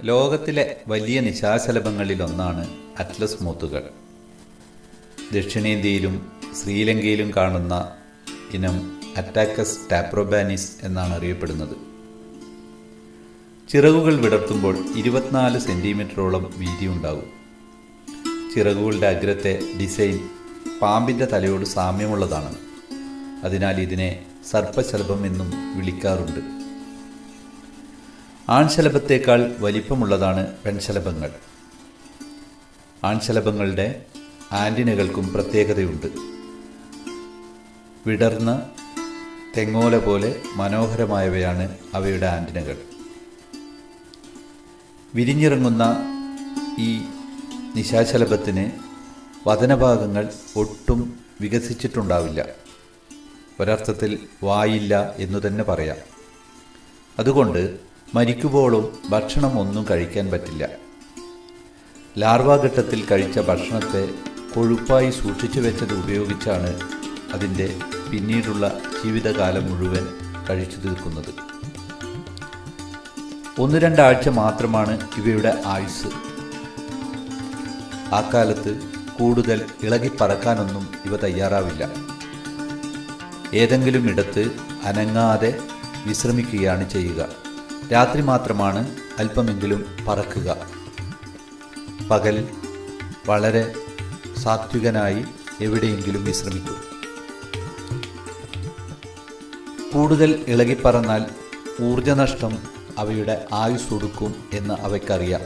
ലോകത്തിലെ വലിയ നിശാശലഭങ്ങളിലൊന്നാണ് അറ്റ്ലസ് മൂത്തുകൾ ദക്ഷിണേന്ത്യയിലും ശ്രീലങ്കയിലും കാണുന്ന ഇനം അറ്റാക്കസ് ടാപ്രോബാനിസ് എന്നാണ് അറിയപ്പെടുന്നത് ചിറകുകൾ വിടർത്തുമ്പോൾ ഇരുപത്തിനാല് സെൻറ്റിമീറ്ററോളം വീതിയുണ്ടാകും ചിറകുകളുടെ അഗ്രത്തെ ഡിസൈൻ പാമ്പിൻ്റെ തലയോട് സാമ്യമുള്ളതാണ് അതിനാൽ ഇതിനെ സർപ്പശലഭം എന്നും വിളിക്കാറുണ്ട് ആൺശലഭത്തേക്കാൾ വലിപ്പമുള്ളതാണ് പെൺശലഭങ്ങൾ ആൺശലഭങ്ങളുടെ ആൻറ്റിനകൾക്കും പ്രത്യേകതയുണ്ട് വിടർന്ന തെങ്ങോല പോലെ മനോഹരമായവയാണ് അവയുടെ ആൻറ്റിനകൾ വിരിഞ്ഞിറങ്ങുന്ന ഈ നിശാശലഭത്തിന് വതനഭാഗങ്ങൾ ഒട്ടും വികസിച്ചിട്ടുണ്ടാവില്ല ഒരർത്ഥത്തിൽ വായില്ല എന്നു തന്നെ പറയാം അതുകൊണ്ട് മരിക്കുമ്പോഴും ഭക്ഷണം ഒന്നും കഴിക്കാൻ പറ്റില്ല ലാർവാഘട്ടത്തിൽ കഴിച്ച ഭക്ഷണത്തെ കൊഴുപ്പായി സൂക്ഷിച്ചു വെച്ചത് ഉപയോഗിച്ചാണ് അതിൻ്റെ പിന്നീടുള്ള ജീവിതകാലം മുഴുവൻ കഴിച്ചു തീർക്കുന്നത് ഒന്ന് രണ്ടാഴ്ച മാത്രമാണ് ഇവയുടെ ആയുസ് ആ കാലത്ത് കൂടുതൽ ഇളകി പറക്കാനൊന്നും ഇവ തയ്യാറാവില്ല ഏതെങ്കിലും ഇടത്ത് അനങ്ങാതെ വിശ്രമിക്കുകയാണ് ചെയ്യുക രാത്രി മാത്രമാണ് അല്പമെങ്കിലും പറക്കുക പകൽ വളരെ സാത്വികനായി എവിടെയെങ്കിലും വിശ്രമിക്കും കൂടുതൽ ഇളകിപ്പറന്നാൽ ഊർജനഷ്ടം അവയുടെ ആയുസ് ഒടുക്കും എന്ന് അവയ്ക്കറിയാം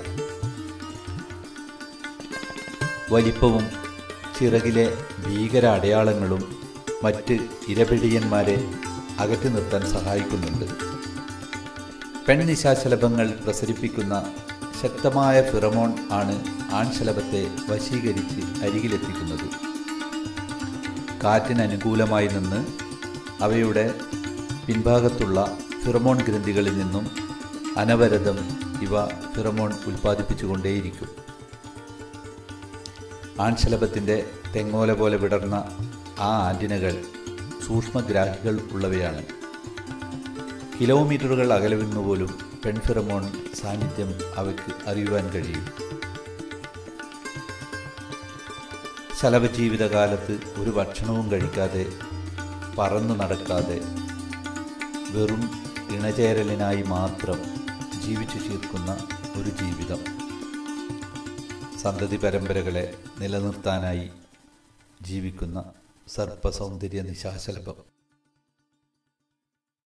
വലിപ്പവും ചിറകിലെ ഭീകര അടയാളങ്ങളും മറ്റ് ഇരപിടിയന്മാരെ അകറ്റി നിർത്താൻ സഹായിക്കുന്നുണ്ട് പെൺനിശാശലഭങ്ങൾ പ്രസരിപ്പിക്കുന്ന ശക്തമായ ഫിറമോൺ ആണ് ആൺശലഭത്തെ വശീകരിച്ച് അരികിലെത്തിക്കുന്നത് കാറ്റിന് അനുകൂലമായി നിന്ന് അവയുടെ പിൻഭാഗത്തുള്ള ഫിറമോൺ ഗ്രന്ഥികളിൽ നിന്നും അനവരതം ഇവ ഫിറമോൺ ഉൽപ്പാദിപ്പിച്ചുകൊണ്ടേയിരിക്കും ആൺശലഭത്തിൻ്റെ തെങ്ങോല പോലെ വിടർന്ന ആ ആൻറ്റിനകൾ സൂക്ഷ്മഗ്രാഹികൾ ഉള്ളവയാണ് കിലോമീറ്ററുകൾ അകലെ നിന്ന് പോലും പെൺഫിറമോൺ സാന്നിധ്യം അവയ്ക്ക് അറിയുവാൻ കഴിയും ശലഭജീവിതകാലത്ത് ഒരു ഭക്ഷണവും കഴിക്കാതെ പറന്നു നടക്കാതെ വെറും ഇണചേരലിനായി മാത്രം ജീവിച്ചു തീർക്കുന്ന ഒരു ജീവിതം സന്തതി പരമ്പരകളെ നിലനിർത്താനായി ജീവിക്കുന്ന സർപ്പസൗന്ദര്യ നിശാശലഭം